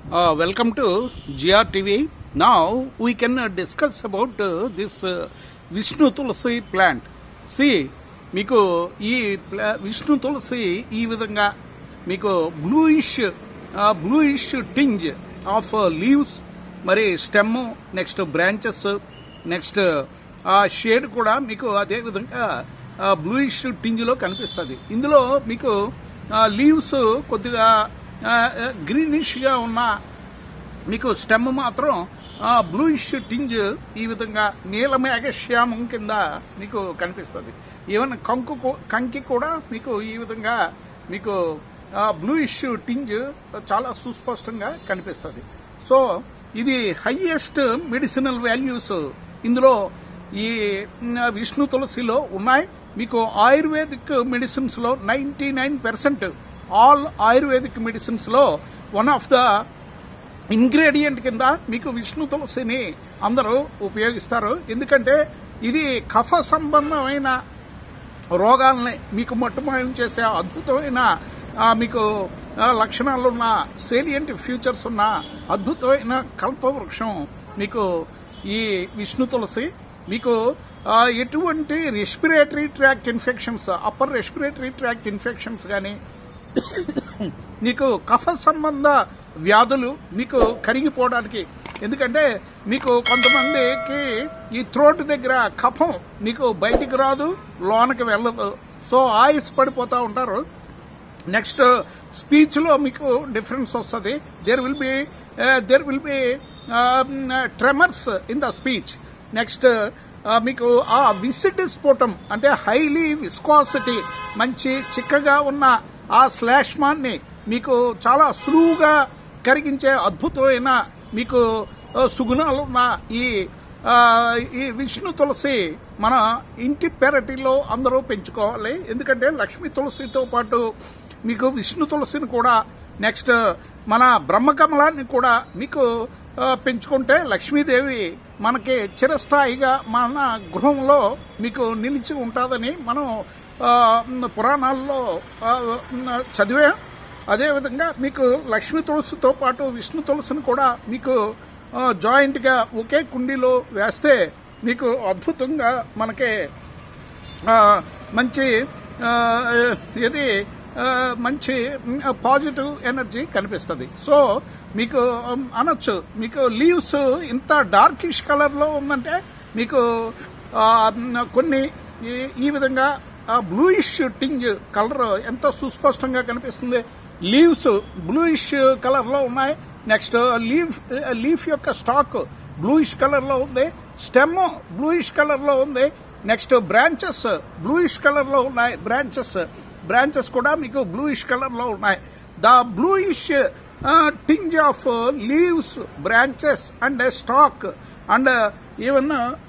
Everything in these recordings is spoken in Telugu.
Uh, welcome to GRTV. Now we can uh, discuss about uh, this uh, Vishnu Tulsi plant. See, మీకు ఈ ప్లా- విష్ణు తులసి ఈ విధంగా మీకు bluish bluish tinge of leaves మరి స్టెమ్ నెక్స్ట్ బ్రాంచెస్ నెక్స్ట్ ఆ షేడ్ కూడా మీకు అదే విధంగా బ్లూయిష్ టింజ్లో కనిపిస్తుంది ఇందులో మీకు లీవ్స్ కొద్దిగా గ్రీనిష్గా ఉన్న మీకు స్టెమ్ మాత్రం బ్లూయిష్ టింజ్ ఈ విధంగా నీలమేఘశ్యామం కింద మీకు కనిపిస్తుంది ఈవెన్ కంకు కూ- కంకి కూడా మీకు ఈ విధంగా మీకు బ్లూయిష్ టింజ్ చాలా సుస్పష్టంగా కనిపిస్తుంది సో ఇది హైయెస్ట్ మెడిసినల్ వాల్యూస్ ఇందులో ఈ మ్, విష్ణు తులసిలో ఉన్నాయి మీకు ఆయుర్వేదిక్ మెడిసిన్స్ లో ninety nine percent all ayurvedic medicines లో వన్ ఆఫ్ ద ఇంగ్రీడియంట్ కింద మీకు విష్ణు తులసిని అందరూ ఉపయోగిస్తారు ఎందుకంటే ఇది కఫ సంబంధమైన రోగాల్ని మీకు మట్టుమాయం చేసే అద్భుతమైన ఆ, మీకు ఆ, లక్షణాలున్న సేలియంట్ ఫ్యూచర్స్ ఉన్న అద్భుతమైన కల్పవృక్షం మీకు ఈ విష్ణు తులసి మీకు ఆ, ఎటువంటి respiratory tract infections upper respiratory tract infections కానీ మీకు కఫ సంబంధ వ్యాధులు మీకు కరిగిపోవడానికి ఎందుకంటే మీకు కొంతమందికి ఈ థ్రోట్ దగ్గర కఫం మీకు బయటికి రాదు లోనకి వెళ్ళదు సో ఆయుస్ పడిపోతూ ఉంటారు నెక్స్ట్ స్పీచ్ లో మీకు డిఫరెన్స్ వస్తుంది there will be there will be tremors in the speech next మీకు ఆ విసిడిస్పోటం అంటే హైలీ విస్కాసిటీ మంచి చిక్కగా ఉన్న ఆ శ్లేష్మాన్ని మీకు చాలా సులువుగా కరిగించే అద్భుతమైన మీకు ఆ, సుగుణాలు ఉన్న ఈ ఆ, ఈ విష్ణు తులసి మన ఇంటి పెరటిలో అందరూ పెంచుకోవాలి ఎందుకంటే లక్ష్మీ తులసితో పాటు మీకు విష్ణు తులసిని కూడా నెక్స్ట్ మన బ్రహ్మకమలాన్ని కూడా మీకు ఆ, పెంచుకుంటే లక్ష్మీదేవి మనకి చిరస్థాయిగా మన గృహంలో మీకు నిలిచి ఉంటుందని మనం ఆ, పురాణాల్లో ఆ, చదివాం అదేవిధంగా మీకు లక్ష్మీ తులసితో పాటు విష్ణు తులసిని కూడా మీకు ఆ, జాయింట్గా ఒకే కుండీలో వేస్తే మీకు అద్భుతంగా మనకి ఆ, మంచి ఆ, ఇది ఆ, మంచి పాజిటివ్ ఎనర్జీ కనిపిస్తుంది సో మీకు ఉమ్, అనొచ్చు మీకు లీవ్స్ ఇంత డార్కిష్ కలర్లో ఉందంటే మీకు ఆ, కొన్ని ఈ- ఈ విధంగా బ్లూయిష్ టింగ్ కలర్ ఎంత సుస్పష్టంగా కనిపిస్తుంది లీవ్స్ బ్లూయిష్ కలర్ లో ఉన్నాయి నెక్స్ట్ లీఫ్ లీఫ్ యొక్క స్టాక్ బ్లూయిష్ కలర్ లో ఉంది స్టెమ్ బ్లూయిష్ కలర్ లో ఉంది నెక్స్ట్ బ్రాంచెస్ బ్లూయిష్ కలర్ లో ఉన్నాయి బ్రాంచెస్ బ్రాంచెస్ కూడా మీకు బ్లూయిష్ కలర్ లో ఉన్నాయి the bluish tinge of leaves branches and stalk and even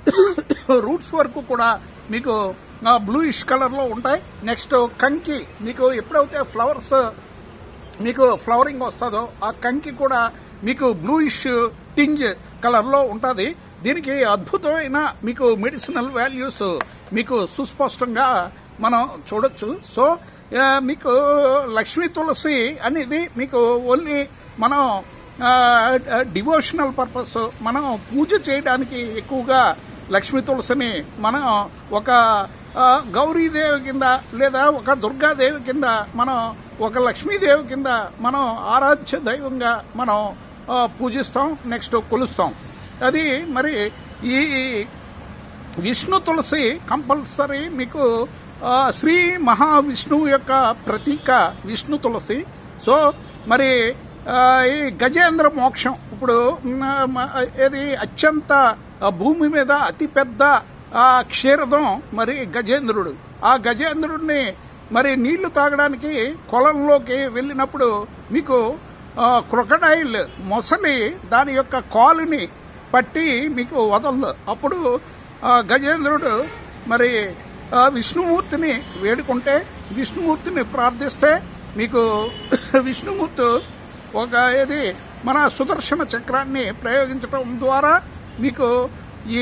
roots వరకు కూడా మీకు బ్లూయిష్ కలర్ లో ఉంటాయి నెక్స్ట్ కంకి మీకు ఎప్పుడైతే ఫ్లవర్స్ మీకు ఫ్లవరింగ్ వస్తుందో ఆ కంకి కూడా మీకు బ్లూయిష్ టింజ్ కలర్ లో ఉంటుంది దీనికి అద్భుతమైన మీకు మెడిసినల్ వాల్యూస్ మీకు సుస్పష్టంగా మనం చూడొచ్చు సో ఆ, మీకు లక్ష్మీ తులసి అనేది మీకు ఓన్లీ మనం డివోషనల్ పర్పస్ మనం పూజ చేయడానికి ఎక్కువగా లక్ష్మీ తులసిని మనం ఒక ఆ, గౌరీదేవి కింద లేదా ఒక దుర్గాదేవి కింద మనం ఒక లక్ష్మీదేవి కింద మనం ఆరాధ్య దైవంగా మనం ఆ, పూజిస్తాం నెక్స్ట్ కొలుస్తాం అది మరి ఈ విష్ణు తులసి కంపల్సరీ మీకు ఆ, శ్రీ మహావిష్ణువు యొక్క ప్రతీక విష్ణు తులసి సో మరి ఆ, ఈ గజేంద్ర మోక్షం ఇప్పుడు మ్, మ- ఏది అత్యంత ఆ, భూమి మీద అతిపెద్ద ఆ క్షీరదం మరి గజేంద్రుడు ఆ గజేంద్రుడిని మరి నీళ్లు తాగడానికి కొలంలోకి వెళ్ళినప్పుడు మీకు క్రొకడైల్ మొసలి దాని యొక్క కాలుని పట్టి మీకు వదలదు అప్పుడు ఆ, గజేంద్రుడు మరి ఆ, విష్ణుమూర్తిని వేడుకుంటే విష్ణుమూర్తిని ప్రార్థిస్తే మీకు విష్ణుమూర్తి ఒక ఏది మన సుదర్శన చక్రాన్ని ప్రయోగించడం ద్వారా మీకు ఈ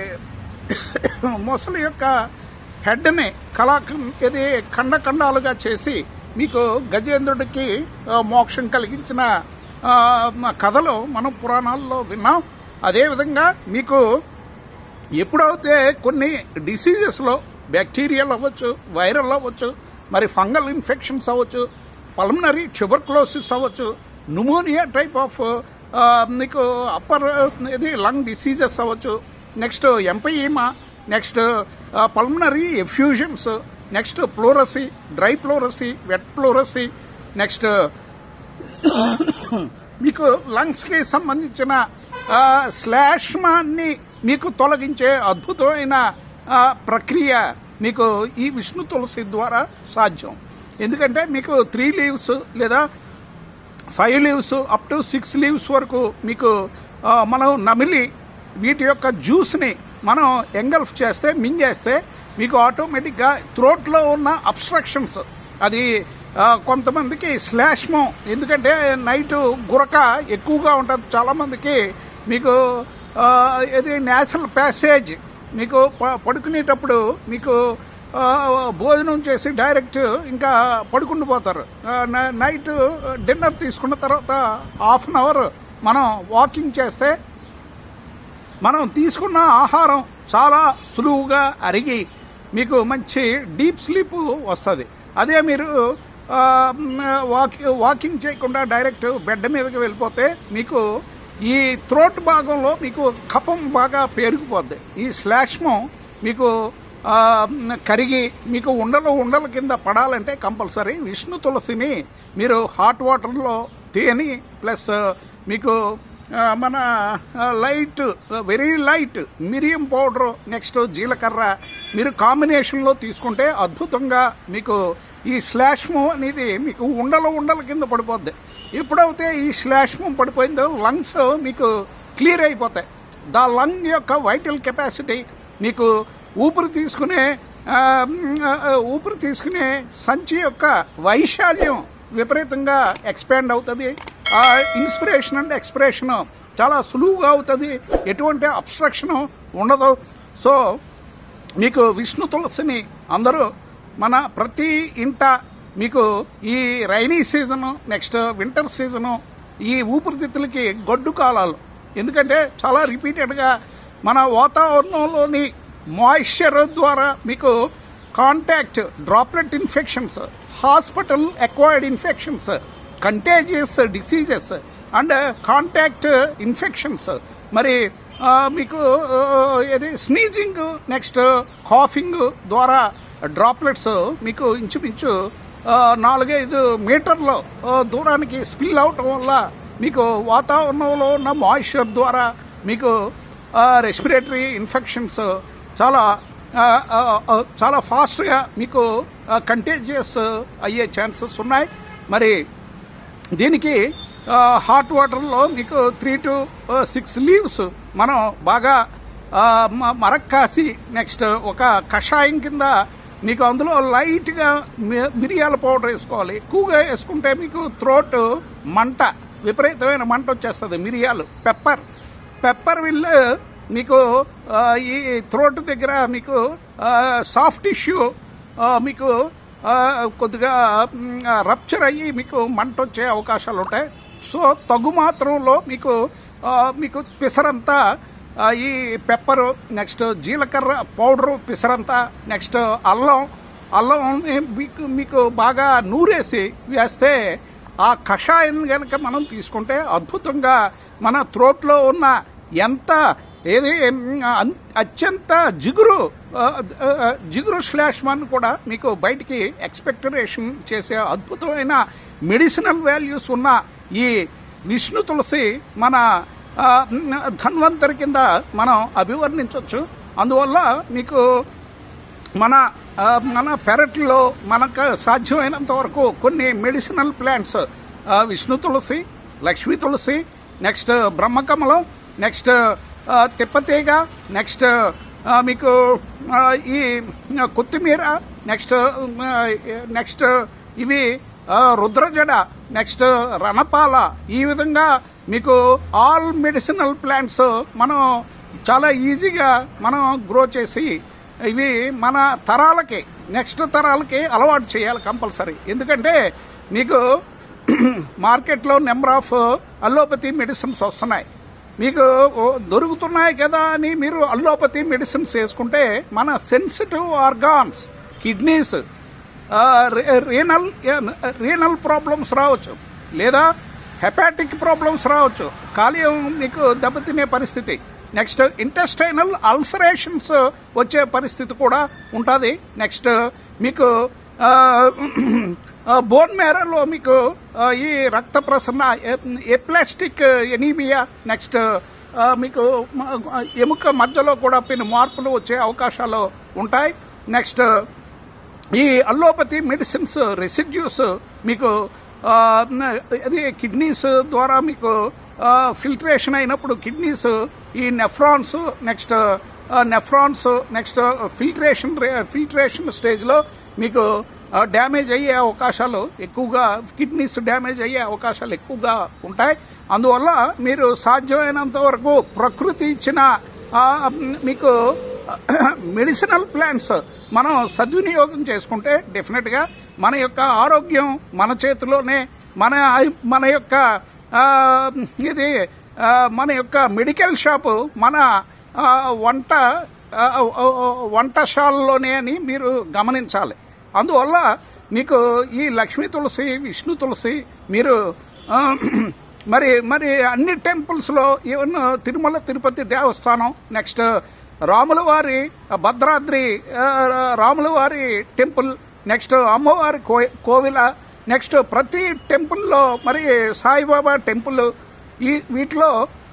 మొసలి యొక్క హెడ్ని కళా ఇది ఖండఖండాలుగా చేసి మీకు గజేంద్రుడికి ఆ, మోక్షం కలిగించిన ఆ, కథలు మనం పురాణాల్లో విన్నాం అదేవిధంగా మీకు ఎప్పుడైతే కొన్ని డిసీజెస్లో బ్యాక్టీరియల్ అవ్వచ్చు వైరల్ అవ్వచ్చు మరి ఫంగల్ ఇన్ఫెక్షన్స్ అవ్వచ్చు పల్మనరీ ట్యూబర్క్లోసిస్ అవ్వచ్చు న్యూమోనియా టైప్ ఆఫ్ మీకు అప్పర్ ఇది లంగ్ డిసీజెస్ అవ్వచ్చు next empyema next pulmonary effusions next pleurisy dry pleurisy wet pleurisy next మీకు లంగ్స్కి సంబంధించిన ఆ, శ్లేష్మాన్ని మీకు తొలగించే అద్భుతమైన ఆ, ప్రక్రియ మీకు ఈ విష్ణు తులసి ద్వారా సాధ్యం ఎందుకంటే మీకు త్రీ లీవ్స్ లేదా five leaves up to six leaves వరకు మీకు ఆ, మనం నమిలి వీటి యొక్క జ్యూస్ని మనం ఎంగల్ఫ్ చేస్తే మింగేస్తే మీకు ఆటోమేటిక్గా థ్రోట్లో ఉన్న అబ్స్ట్రక్షన్స్ అది ఆ, కొంతమందికి శ్లేష్మం ఎందుకంటే నైట్ గురక ఎక్కువగా ఉంటుంది చాలామందికి మీకు ఆ, ఇది నేషనల్ ప్యాసేజ్ మీకు ప- పడుకునేటప్పుడు మీకు ఆ, భోజనం చేసి డైరెక్ట్ ఇంకా పడుకుండి పోతారు ఆ, నై- నైట్ డిన్నర్ తీసుకున్న తర్వాత హాఫ్ అన్ అవర్ మనం వాకింగ్ చేస్తే మనం తీసుకున్న ఆహారం చాలా సులువుగా అరిగి మీకు మంచి డీప్ స్లీప్ వస్తుంది అదే మీరు ఆ, వాకి వాకింగ్ చేయకుండా డైరెక్ట్ బెడ్ మీదకి వెళ్ళిపోతే మీకు ఈ థ్రోట్ భాగంలో మీకు కఫం బాగా పేరుకుపోద్ది ఈ శ్లేష్మం మీకు ఆ, కరిగి మీకు ఉండలు ఉండల కింద పడాలంటే కంపల్సరీ విష్ణు తులసిని మీరు హాట్ వాటర్లో తేని ప్లస్ మీకు ఆ, మన ఆ, లైట్ వెరీ లైట్ మిరియం పౌడర్ నెక్స్ట్ జీలకర్ర మీరు కాంబినేషన్లో తీసుకుంటే అద్భుతంగా మీకు ఈ శ్లాష్మం అనేది మీకు ఉండల ఉండల కింద పడిపోద్ది ఎప్పుడైతే ఈ శ్లాష్మం పడిపోయిందో లంగ్స్ మీకు క్లియర్ అయిపోతాయి ద లంగ్ యొక్క వైటల్ కెపాసిటీ మీకు ఊపిరి తీసుకునే ఆ, ఆ, ఊపిరి తీసుకునే సంచి యొక్క వైశాల్యం విపరీతంగా ఎక్స్పాండ్ అవుతుంది ఆ ఇన్స్పిరేషన్ అండ్ ఎక్స్ప్రెషన్ చాలా సులువుగా అవుతుంది ఎటువంటి అబ్స్ట్రక్షన్ ఉండదు సో మీకు విష్ణు తులసిని అందరూ మన ప్రతి ఇంట మీకు ఈ rainy season next winter season ఈ ఊపిరితిత్తులకి గొడ్డు కాలాలు ఎందుకంటే చాలా రిపీటెడ్గా మన వాతావరణంలోని మాయిశ్చర్ ద్వారా మీకు contact droplet infections hospital acquired infections contagious diseases and contact infections మరి ఆ, మీకు ఆ, ఇది స్నీజింగ్ నెక్స్ట్ కాఫింగ్ ద్వారా డ్రాప్లెట్స్ మీకు ఇంచుమించు ఆ, నాలుగైదు మీటర్ల ఆ, దూరానికి స్పిల్ అవటం వల్ల మీకు వాతావరణంలో ఉన్న మాయిశ్చర్ ద్వారా మీకు రెస్పిరేటరీ ఇన్ఫెక్షన్స్ చాలా ఆ, ఆ, ఆ, చాలా ఫాస్ట్గా మీకు కంటేజియస్ అయ్యే ఛాన్సెస్ ఉన్నాయి మరి దీనికి హాట్ వాటర్లో మీకు త్రీ టు సిక్స్ లీవ్స్ మనం బాగా ఆ, మ- మరక్కాసి నెక్స్ట్ ఒక కషాయం కింద మీకు అందులో లైట్గా మి- మిరియాల పౌడర్ వేసుకోవాలి ఎక్కువగా వేసుకుంటే మీకు థ్రోట్ మంట విపరీతమైన మంట వచ్చేస్తుంది మిరియాలు పెప్పర్ పెప్పర్ విల్ మీకు ఆ, ఈ థ్రోట్ దగ్గర మీకు సాఫ్ట్ టిష్యూ మీకు ఆ, కొద్దిగా రప్చర్ అయ్యి మీకు మంట వచ్చే అవకాశాలు ఉంటాయి సో తగు మాత్రంలో మీకు ఆ, మీకు పిసరంతా ఆ, ఈ పెప్పరు నెక్స్ట్ జీలకర్ర పౌడరు పిసరంతా నెక్స్ట్ అల్లం అల్లం మీకు మీకు బాగా నూరేసి వేస్తే ఆ కషాయం కనుక మనం తీసుకుంటే అద్భుతంగా మన థ్రోట్లో ఉన్న ఎంత ఏది అన్- అత్యంత జిగురు ఆ, ఆ, జిగురు శ్లేష్మాన్ని కూడా మీకు బయటికి ఎక్స్పెక్టరేషన్ చేసే అద్భుతమైన మెడిసినల్ వాల్యూస్ ఉన్న ఈ విష్ణు తులసి మన ఆ, ధన్వంతరి కింద మనం అభివర్ణించవచ్చు అందువల్ల మీకు మన ఆ, మన పెరట్లో మనకు సాధ్యమైనంత వరకు కొన్ని మెడిసినల్ ప్లాంట్స్ ఆ, విష్ణు తులసి లక్ష్మీ తులసి నెక్స్ట్ బ్రహ్మకమలం నెక్స్ట్ ఆ, తిప్పతీగ నెక్స్ట్ ఆ, మీకు ఆ, ఈ కొత్తిమీర నెక్స్ట్ ఆ, నెక్స్ట్ ఇవి ఆ, రుద్రజడ నెక్స్ట్ రణపాల ఈ విధంగా మీకు ఆల్ మెడిసినల్ ప్లాంట్స్ మనం చాలా ఈజీగా మనం గ్రో చేసి ఇవి మన తరాలకి నెక్స్ట్ తరాలకి అలవాటు చేయాలి కంపల్సరీ ఎందుకంటే మీకు మార్కెట్లో నెంబర్ ఆఫ్ అల్లోపతి మెడిసిన్స్ వస్తున్నాయి మీకు ఓ దొరుకుతున్నాయి కదా అని మీరు అల్లోపతి మెడిసిన్స్ వేసుకుంటే మన sensitive organs kidneys renal renal problems రావచ్చు లేదా హెపాటిక్ ప్రాబ్లమ్స్ రావచ్చు కాలేయం మీకు దెబ్బతినే పరిస్థితి నెక్స్ట్ ఇంటెస్టైనల్ అల్సరేషన్స్ వచ్చే పరిస్థితి కూడా ఉంటుంది నెక్స్ట్ మీకు బోన్ మేరలో మీకు ఆ, ఈ రక్త ప్రసరణ ఎప్లాస్టిక్ ఎనీమియా నెక్స్ట్ ఆ, మీకు మ- ఎముక మధ్యలో కూడా పెను మార్పులు వచ్చే అవకాశాలు ఉంటాయి నెక్స్ట్ ఈ అల్లోపతి మెడిసిన్స్ రెసిడ్యూస్ మీకు ఆ, అది కిడ్నీస్ ద్వారా మీకు ఫిల్టరేషన్ అయినప్పుడు కిడ్నీస్ ఈ nephrons next nephrons next filtration filtration స్టేజ్లో మీకు డ్యామేజ్ అయ్యే అవకాశాలు ఎక్కువగా కిడ్నీస్ డ్యామేజ్ అయ్యే అవకాశాలు ఎక్కువగా ఉంటాయి అందువల్ల మీరు సాధ్యమైనంత వరకు ప్రకృతి ఇచ్చిన ఆ, మీకు మెడిసినల్ ప్లాంట్స్ మనం సద్వినియోగం చేసుకుంటే డెఫినెట్ గా మన యొక్క ఆరోగ్యం మన చేతిలోనే మన మన యొక్క ఆ, ఇది ఆ, మన యొక్క మెడికల్ షాపు మన ఆ, వంట ఆ, ఆ, వంటశాలలోనే అని మీరు గమనించాలి అందువల్ల మీకు ఈ లక్ష్మీ తులసి విష్ణు తులసి మీరు ఆ, మరి మరి అన్ని టెంపుల్స్ లో ఈవెన్ తిరుమల తిరుపతి దేవస్థానం నెక్స్ట్ రాముల వారి భద్రాద్రి ఆ, రాముల వారి టెంపుల్ నెక్స్ట్ అమ్మవారి కో- కోవిల నెక్స్ట్ ప్రతి టెంపుల్లో మరి సాయిబాబా టెంపుల్ ఈ వీటిలో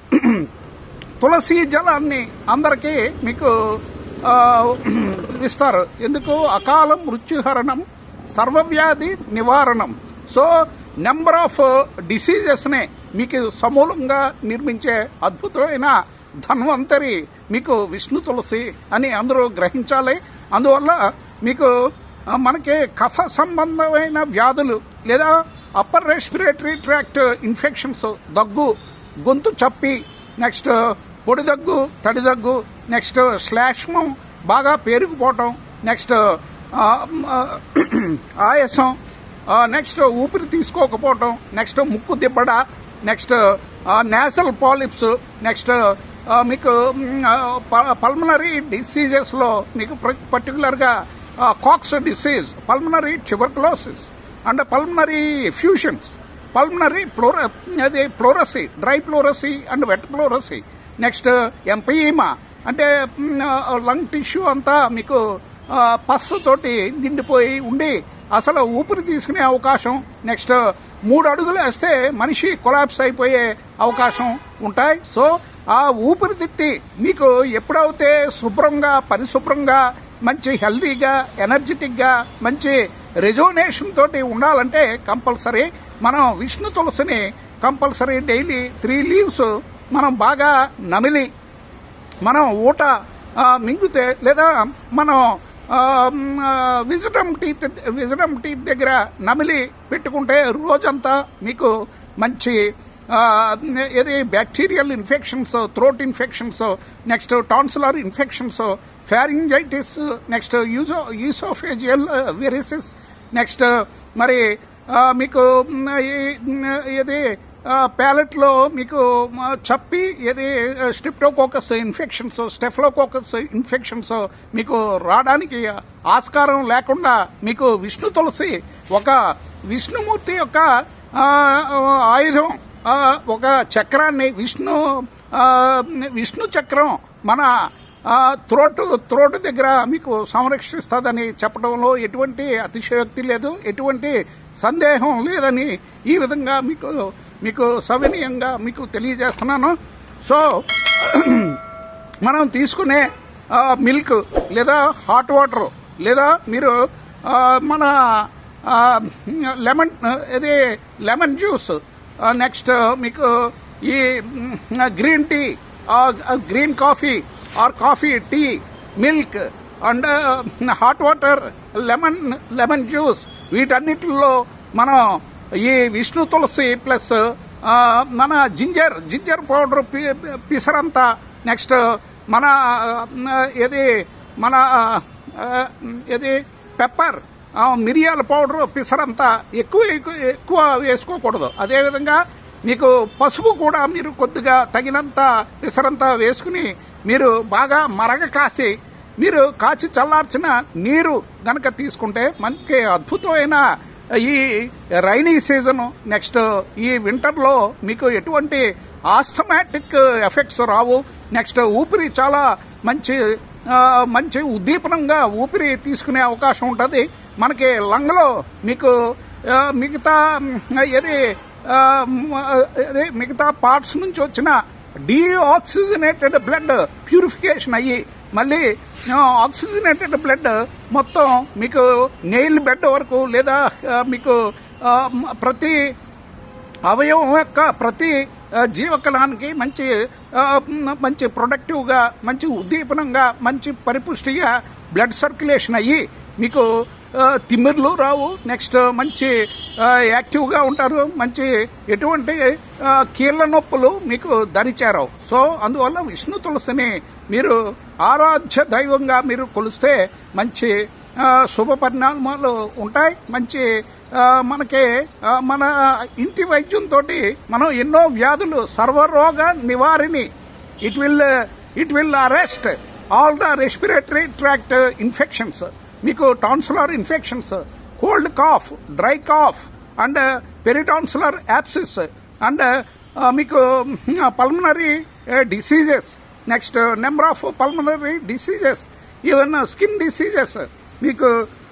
తులసి జలాన్ని అందరికీ మీకు ఆ, ఇస్తారు ఎందుకు అకాల మృత్యుహరణం సర్వవ్యాధి నివారణం సో నెంబర్ ఆఫ్ డిసీజెస్ నే మీకు సమూలంగా నిర్మించే అద్భుతమైన ధన్వంతరి మీకు విష్ణు తులసి అని అందరూ గ్రహించాలి అందువల్ల మీకు ఆ, మనకి కఫ సంబంధమైన వ్యాధులు లేదా అప్పర్ రెస్పిరేటరీ ట్రాక్ట్ ఇన్ఫెక్షన్స్ దగ్గు గొంతు చప్పి నెక్స్ట్ పొడి దగ్గు తడి దగ్గు నెక్స్ట్ శ్లాష్మం బాగా పేరుకుపోవటం నెక్స్ట్ ఆ, ఆ, ఆయాసం ఆ, నెక్స్ట్ ఊపిరి తీసుకోకపోవటం నెక్స్ట్ ముక్కు దిబ్బడ నెక్స్ట్ నేసల్ పాలిప్స్ నెక్స్ట్ ఆ, మీకు పల్మనరీ డిసీజెస్ లో మీకు పర్టికులర్ గా Koch's disease pulmonary tuberculosis and pulmonary effusions pulmonary pleura అది pleurisy dry pleurisy and wet pleurisy next empyema అంటే లంగ్ టిష్యూ అంతా మీకు ఆ, పస్ తోటి నిండిపోయి ఉండి అసలు ఊపిరి తీసుకునే అవకాశం నెక్స్ట్ మూడు అడుగులు వేస్తే మనిషి కొలాప్స్ అయిపోయే అవకాశం ఉంటాయి సో ఆ ఊపిరితిత్తి మీకు ఎప్పుడైతే శుభ్రంగా పరిశుభ్రంగా మంచి హెల్తీగా ఎనర్జెటిక్ గా మంచి రెజోనేషన్ తోటి ఉండాలంటే కంపల్సరీ మనం విష్ణు తులసిని కంపల్సరీ డైలీ త్రీ లీవ్స్ మనం బాగా నమిలి మనం ఊట ఆ, మింగితే లేదా మనం విజడమ్ టీత్ విజడమ్ టీత్ దగ్గర నమిలి పెట్టుకుంటే రోజంతా మీకు మంచి ఆ, ఏది bacterial infections throat infections next tonsillar infections pharyngitis next యూజో యూసోఫేజియల్ వెరిసిస్ నెక్స్ట్ మరి ఆ, మీకు మ్, ఈ- ఏది ప్యాలెట్ లో మీకు ఆ, చప్పి ఏది స్ట్రిప్టోకోకస్ ఇన్ఫెక్షన్స్ స్టెఫ్లోకోకస్ ఇన్ఫెక్షన్స్ మీకు రావడానికి ఆస్కారం లేకుండా మీకు విష్ణు తులసి ఒక విష్ణుమూర్తి యొక్క ఆ, ఆయుధం ఆ, ఒక చక్రాన్ని విష్ణు ఆ, విష్ణు చక్రం మన త్రోట్ త్రోట్ దగ్గర మీకు సంరక్షిస్తుందని చెప్పడంలో ఎటువంటి అతిశయోక్తి లేదు ఎటువంటి సందేహం లేదని ఈ విధంగా మీకు మీకు సవినీయంగా మీకు తెలియజేస్తున్నాను సో మనం తీసుకునే ఆ, మిల్క్ లేదా హాట్ వాటర్ లేదా మీరు ఆ, మన ఆ, లెమన్ ఇది లెమన్ జ్యూస్ ఆ, నెక్స్ట్ మీకు ఈ మ్, గ్రీన్ టీ ఆ, green coffee or coffee tea milk and hot water lemon lemon juice వీటన్నిటిలో మనం ఈ విష్ణు తులసి ప్లస్ ఆ, మన జింజర్ జింజర్ పౌడర్ పి- పిసరంతా నెక్స్ట్ మన ఆ, ఏది మన ఆ, ఏది పెప్పర్ ఆ, మిరియాల పౌడర్ పిసరంతా ఎక్కువ ఎక్కువ ఎక్కువ వేసుకోకూడదు అదేవిధంగా మీకు పసుపు కూడా మీరు కొద్దిగా తగినంత పిసరంతా వేసుకుని మీరు బాగా మరగ కాసి మీరు కాచి చల్లార్చిన నీరు గనక తీసుకుంటే మనకి అద్భుతమైన ఈ రైనీ సీజన్ నెక్స్ట్ ఈ వింటర్లో మీకు ఎటువంటి ఆస్థమాటిక్ ఎఫెక్ట్స్ రావు నెక్స్ట్ ఊపిరి చాలా మంచి ఆ, మంచి ఉద్దీపనంగా ఊపిరి తీసుకునే అవకాశం ఉంటుంది మనకి లంగ్లో మీకు ఆ, మిగతా మ్, ఏది ఆ, మ్, అదే మిగతా పార్ట్స్ నుంచి వచ్చిన డీఆక్సిజనేటెడ్ బ్లడ్ ప్యూరిఫికేషన్ అయ్యి మళ్ళీ ఆ, ఆక్సిజనేటెడ్ బ్లడ్ మొత్తం మీకు నెయిల్ బెడ్ వరకు లేదా ఆ, మీకు ఆ, మ్, ప్రతి అవయవం యొక్క ప్రతి ఆ, జీవకణానికి మంచి ఆ, మ్, మంచి ప్రొడక్టివ్గా మంచి ఉద్దీపనంగా మంచి పరిపుష్టిగా బ్లడ్ సర్క్యులేషన్ అయ్యి మీకు ఆ, తిమ్మిర్లు రావు నెక్స్ట్ మంచి ఆ, యాక్టివ్గా ఉంటారు మంచి ఎటువంటి ఆ, కీళ్ళ నొప్పులు మీకు దరిచారవు సో అందువల్ల విష్ణు తులసిని మీరు ఆరాధ్య దైవంగా మీరు కొలిస్తే మంచి ఆ, శుభ పరిణామాలు ఉంటాయి మంచి ఆ, మనకి ఆ, మన ఇంటి వైద్యంతో మనం ఎన్నో వ్యాధులు సర్వరోగ నివారిణి it will it will arrest all the respiratory tract infections మీకు tonsillar infections cold cough dry cough and peritonsillar abscess and మీకు pulmonary diseases next number of pulmonary diseases even skin diseases మీకు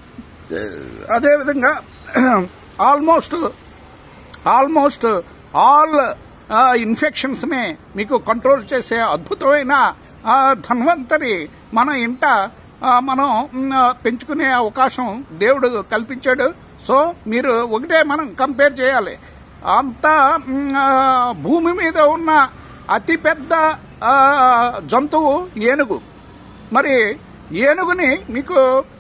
అదేవిధంగా ఆల్మోస్ట్ ఆల్మోస్ట్ ఆల్ ఇన్ఫెక్షన్స్ ని మీకు కంట్రోల్ చేసే అద్భుతమైన ఆ, ధన్వంతరి మన ఇంట ఆ, మనం మ్, పెంచుకునే అవకాశం దేవుడు కల్పించాడు సో మీరు ఒకటే మనం కంపేర్ చేయాలి అంత మ్, ఆ, భూమి మీద ఉన్న అతిపెద్ద ఆ, జంతువు ఏనుగు మరి ఏనుగుని మీకు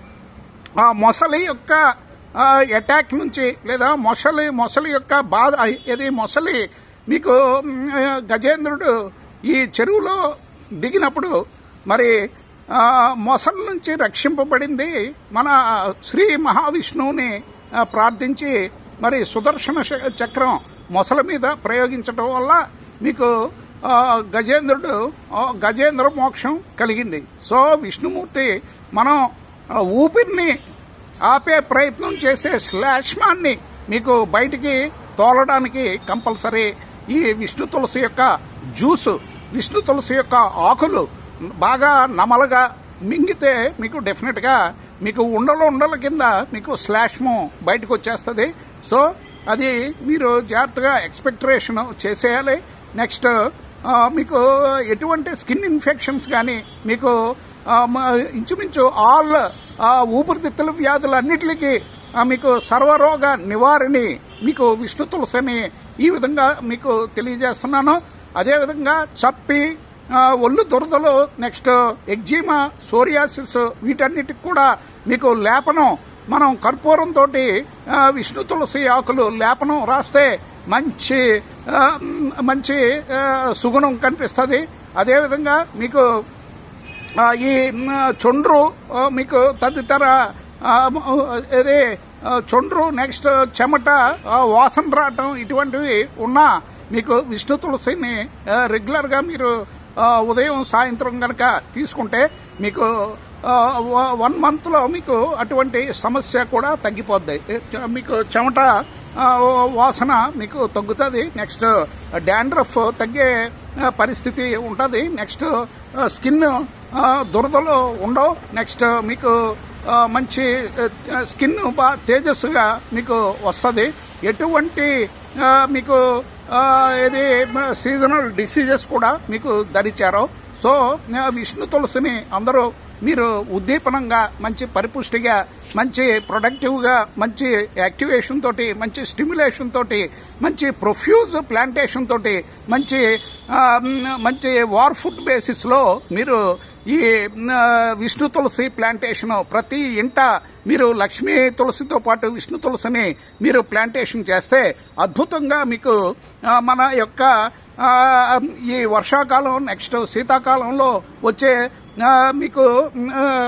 ఆ మొసలి యొక్క ఆ, అటాక్ నుంచి లేదా మొసలి మొసలి యొక్క బాధ ఇది మొసలి మీకు మ్, గజేంద్రుడు ఈ చెరువులో దిగినప్పుడు మరి ఆ, మొసలి నుంచి రక్షింపబడింది మన శ్రీ మహావిష్ణువుని ఆ, ప్రార్థించి మరి సుదర్శన శ- చక్రం మొసల మీద ప్రయోగించడం వల్ల మీకు ఆ, గజేంద్రుడు ఆ, గజేంద్ర మోక్షం కలిగింది సో విష్ణుమూర్తి మనం ఆ, ఊపిరిని ఆపే ప్రయత్నం చేసే శ్లాష్మాన్ని మీకు బయటికి తోలడానికి కంపల్సరీ ఈ విష్ణు తులసి యొక్క జ్యూసు విష్ణు తులసి యొక్క ఆకులు బాగా నమలగా మింగితే మీకు డెఫినెట్ గా మీకు ఉండలు ఉండల కింద మీకు శ్లాష్ము బయటకు వచ్చేస్తుంది సో అది మీరు జాగ్రత్తగా ఎక్స్పెక్టరేషన్ చేసేయాలి నెక్స్ట్ ఆ, మీకు ఎటువంటి స్కిన్ ఇన్ఫెక్షన్స్ కానీ మీకు ఆ, మ- ఇంచుమించు ఆల్ ఆ, ఊపిరితిత్తుల వ్యాధులన్నిటికీ ఆ, మీకు సర్వరోగ నివారణి మీకు విష్ణు తులసిని ఈ విధంగా మీకు తెలియజేస్తున్నాను అదేవిధంగా చప్పి ఆ, ఒళ్ళు దురదలు నెక్స్ట్ ఎగ్జీమా సోరియాసిస్ వీటన్నిటికి కూడా మీకు లేపనం మనం కర్పూరంతో విష్ణు తులసి ఆకులు లేపనం రాస్తే మంచి ఆ, మ్, మంచి ఆ, సుగుణం కనిపిస్తుంది అదేవిధంగా మీకు ఆ, ఈ మ్, చొండ్రు ఆ, మీకు తదితర ఆ, మ, ఇది ఆ, చొండ్రు నెక్స్ట్ చెమట ఆ, వాసన రావటం ఇటువంటివి ఉన్నా మీకు విష్ణు తులసిని ఆ, రెగ్యులర్ గా మీరు ఆ, ఉదయం సాయంత్రం గనక తీసుకుంటే మీకు ఆ, వ- వన్ మంత్ లో మీకు అటువంటి సమస్య కూడా తగ్గిపోద్ది ఏ, మీకు చెమట ఆ, వాసన మీకు తగ్గుతుంది నెక్స్ట్ డాండ్రఫ్ తగ్గే ఆ, పరిస్థితి ఉంటుంది నెక్స్ట్ ఆ, స్కిన్ ఆ, దురదలు ఉండవు నెక్స్ట్ మీకు ఆ, మంచి ఆ, స్కిన్ బాగా తేజస్సుగా మీకు వస్తుంది ఎటువంటి ఆ, మీకు ఆ, ఇది సీజనల్ డిసీజెస్ కూడా మీకు ధరించారు సో ఆ, విష్ణు తులసిని అందరూ మీరు ఉద్దీపనంగా మంచి పరిపుష్టిగా మంచి ప్రొడక్టివ్గా మంచి యాక్టివేషన్ తోటి మంచి స్టిమ్యులేషన్ తోటి మంచి ప్రొఫ్యూజ్ ప్లాంటేషన్ తోటి మంచి ఆ, మ్, మంచి వార్ ఫుడ్ బేసిస్ లో మీరు ఈ మ్, విష్ణు తులసి ప్లాంటేషన్ ప్రతి ఇంట మీరు లక్ష్మీ తులసితో పాటు విష్ణు తులసిని మీరు ప్లాంటేషన్ చేస్తే అద్భుతంగా మీకు ఆ, మన యొక్క ఆ, ఈ వర్షాకాలం నెక్స్ట్ శీతాకాలంలో వచ్చే ఆ, మీకు మ్, ఆ,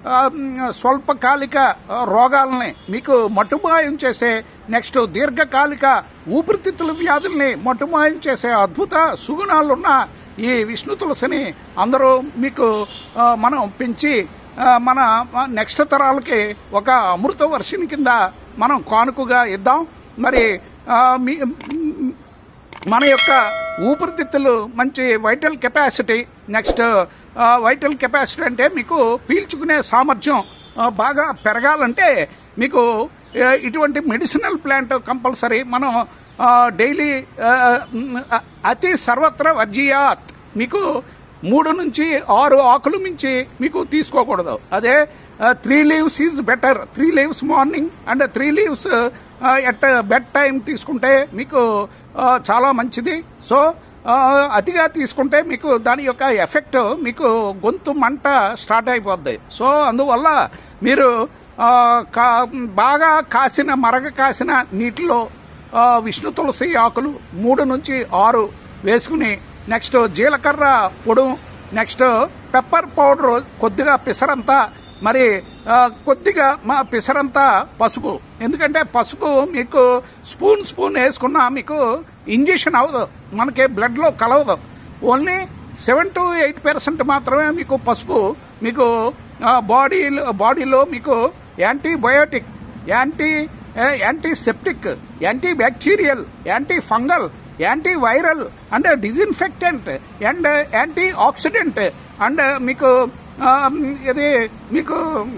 ఆ, మ్, స్వల్పకాలిక ఆ, రోగాలని మీకు మట్టుమాయం చేసే నెక్స్ట్ దీర్ఘకాలిక ఊపిరితిత్తుల వ్యాధుల్ని మట్టుమాయం చేసే అద్భుత సుగుణాలున్న ఈ విష్ణు తులసిని అందరూ మీకు ఆ, మనం పెంచి ఆ, మన నెక్స్ట్ తరాలకి ఒక అమృత వర్షిని కింద మనం కానుకగా ఇద్దాం మరి ఆ, మీ మన యొక్క ఊపిరితిత్తులు మంచి vital capacity next vital capacity అంటే మీకు పీల్చుకునే సామర్థ్యం ఆ, బాగా పెరగాలంటే మీకు ఆ, ఇటువంటి మెడిసినల్ ప్లాంట్ కంపల్సరీ మనం డైలీ అతి సర్వత్ర వర్జీయాత్ మీకు మూడు నుంచి ఆరు ఆకులు మించి మీకు తీసుకోకూడదు అదే three leaves is better three leaves morning and three leaves at bed time తీసుకుంటే మీకు ఆ, చాలా మంచిది సో ఆ, అతిగా తీసుకుంటే మీకు దాని యొక్క ఎఫెక్ట్ మీకు గొంతు మంట స్టార్ట్ అయిపోద్ది సో అందువల్ల మీరు ఆ, కా- బాగా కాసిన మరగ కాసిన నీటిలో ఆ, విష్ణు తులసి ఆకులు మూడు నుంచి ఆరు వేసుకుని నెక్స్ట్ జీలకర్ర పొడు నెక్స్ట్ పెప్పర్ పౌడర్ కొద్దిగా పిసరంతా మరి ఆ, కొద్దిగా మా పిసరంతా పసుపు ఎందుకంటే పసుపు మీకు స్పూన్ స్పూన్ వేసుకున్నా మీకు ఇంజెక్షన్ అవ్వదు మనకి బ్లడ్లో కలవదు only seven to eight percent మాత్రమే మీకు పసుపు మీకు బాడీలో బాడీలో మీకు antibiotic anti antiseptic anti bacterial anti fungal anti viral and disinfectant and anti oxidant and మీకు ఆ, ఇది మీకు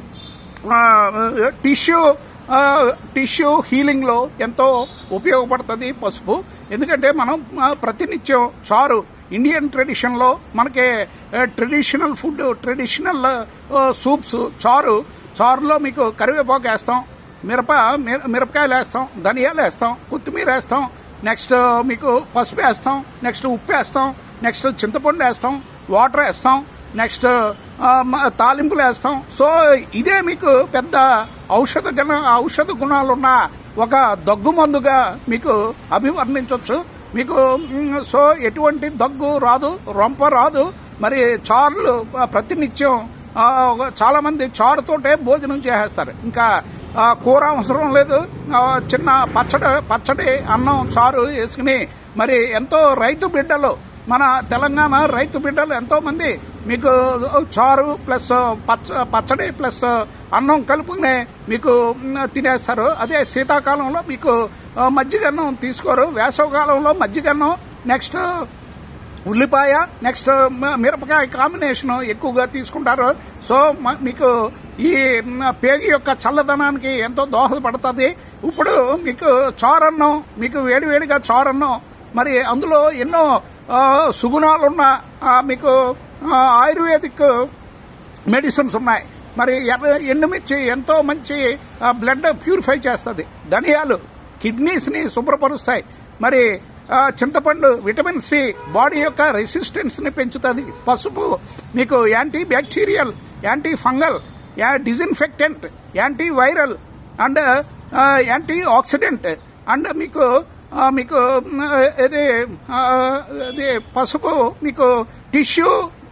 టిష్యూ టిష్యూ హీలింగ్ లో ఎంతో ఉపయోగపడుతుంది పసుపు ఎందుకంటే మనం ఆ, ప్రతినిత్యం చారు ఇండియన్ ట్రెడిషన్ లో మనకి ట్రెడిషనల్ ఫుడ్ ట్రెడిషనల్ సూప్స్ చారు చారులో మీకు కరివేపాకు వేస్తాం మిరప మిర- మిరపకాయలు వేస్తాం ధనియాలు వేస్తాం కొత్తిమీర వేస్తాం నెక్స్ట్ మీకు పసుపు వేస్తాం నెక్స్ట్ ఉప్పు వేస్తాం నెక్స్ట్ చింతపండు వేస్తాం వాటర్ వేస్తాం నెక్స్ట్ ఆ, మ- తాలింపులు వేస్తాం సో ఇదే మీకు పెద్ద ఔషధ గుణ ఔషధ గుణాలున్న ఒక దగ్గు మందుగా మీకు అభివర్ణించవచ్చు మీకు మ్, సో ఎటువంటి దగ్గు రాదు రొంప రాదు మరి చారులు ఆ, ప్రతినిత్యం ఆ, ఒక- చాలా మంది చారుతోటే భోజనం చేసేస్తారు ఇంకా ఆ, కూర అవసరం లేదు ఆ, చిన్న పచ్చడి పచ్చడి అన్నం చారు వేసుకుని మరి ఎంతో రైతు బిడ్డలు మన తెలంగాణ రైతు బిడ్డలు ఎంతో మంది మీకు చారు ప్లస్ పచ్చ పచ్చడి ప్లస్ అన్నం కలుపుకునే మీకు మ్, తినేస్తారు అదే శీతాకాలంలో మీకు ఆ, మజ్జిగన్నం తీసుకోరు వేసవకాలంలో మజ్జిగన్నం నెక్స్ట్ ఉల్లిపాయ నెక్స్ట్ మ- మిరపకాయ కాంబినేషన్ ఎక్కువగా తీసుకుంటారు సో మ- మీకు ఈ మ, పేగి యొక్క చల్లదనానికి ఎంతో దోహదపడుతుంది ఇప్పుడు మీకు చారన్నం మీకు వేడివేడిగా చారన్నం మరి అందులో ఎన్నో ఆ, సుగుణాలున్న ఆ, మీకు ఆ, ఆయుర్వేదిక్ మెడిసిన్స్ ఉన్నాయి మరి ఎర్ర ఎండుమిర్చి ఎంతో మంచి ఆ, బ్లడ్ ప్యూరిఫై చేస్తుంది ధనియాలు కిడ్నీస్ ని శుభ్రపరుస్తాయి మరి ఆ, చింతపండు విటమిన్ సి బాడీ యొక్క రెసిస్టెన్స్ ని పెంచుతుంది పసుపు మీకు anti bacterial anti fungal disinfectant anti viral and anti oxidant and మీకు ఆ, మీకు మ్, ఇది ఆ, ఇది పసుపు మీకు టిష్యూ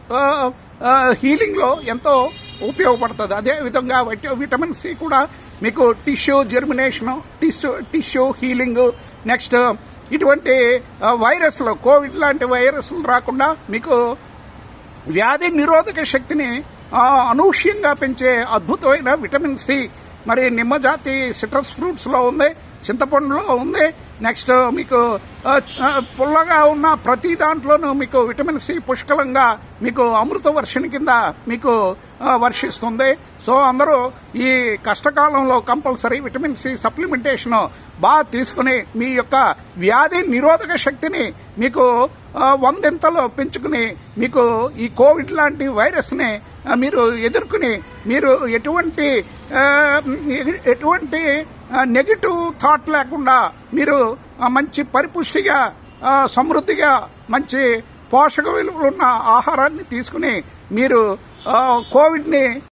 హీలింగ్ లో ఎంతో ఉపయోగపడుతుంది అదే విధంగా వైట- విటమిన్ సి కూడా మీకు tissue germination tissue tissue healing next ఇటువంటి ఆ, వైరస్లు కోవిడ్ లాంటి వైరస్లు రాకుండా మీకు వ్యాధి నిరోధక శక్తిని ఆ, అనూహ్యంగా పెంచే అద్భుతమైన విటమిన్ సి మరి నిమ్మజాతి సిట్రస్ ఫ్రూట్స్ లో ఉంది చింతపండులో ఉంది నెక్స్ట్ మీకు ఆ, ఆ, పుల్లగా ఉన్న ప్రతి దాంట్లోనూ మీకు విటమిన్ సి పుష్కలంగా మీకు అమృత వర్షిణి కింద మీకు ఆ, వర్షిస్తుంది సో అందరూ ఈ కష్టకాలంలో కంపల్సరీ విటమిన్ సి సప్లిమెంటేషన్ బాగా తీసుకుని మీ యొక్క వ్యాధి నిరోధక శక్తిని మీకు ఆ, వందెంతలో పెంచుకుని మీకు ఈ కోవిడ్ లాంటి వైరస్ ని ఆ, మీరు ఎదుర్కొని మీరు ఎటువంటి ఆ, ఎటువంటి నెగిటివ్ థాట్ లేకుండా మీరు ఆ, మంచి పరిపుష్టిగా ఆ, సమృద్ధిగా మంచి పోషక విలువలున్న ఆహారాన్ని తీసుకుని మీరు కోవిడ్ ని